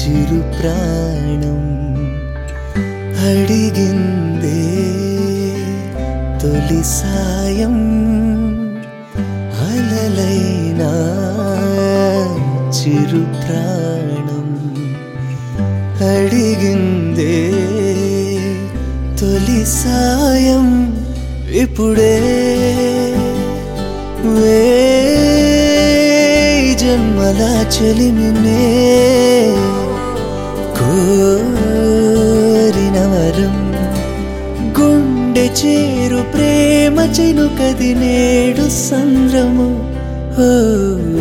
చిరు ప్రాణం అడిగిందే తొలి సాయం అలలైనా చిరు ప్రాణం అడిగిందే తొలి సాయం ఇప్పుడే వే జన్మల చెలిమినే కోరిన వరం గుండె చేరు ప్రేమ చెనుకది నేడు సంద్రము ఓ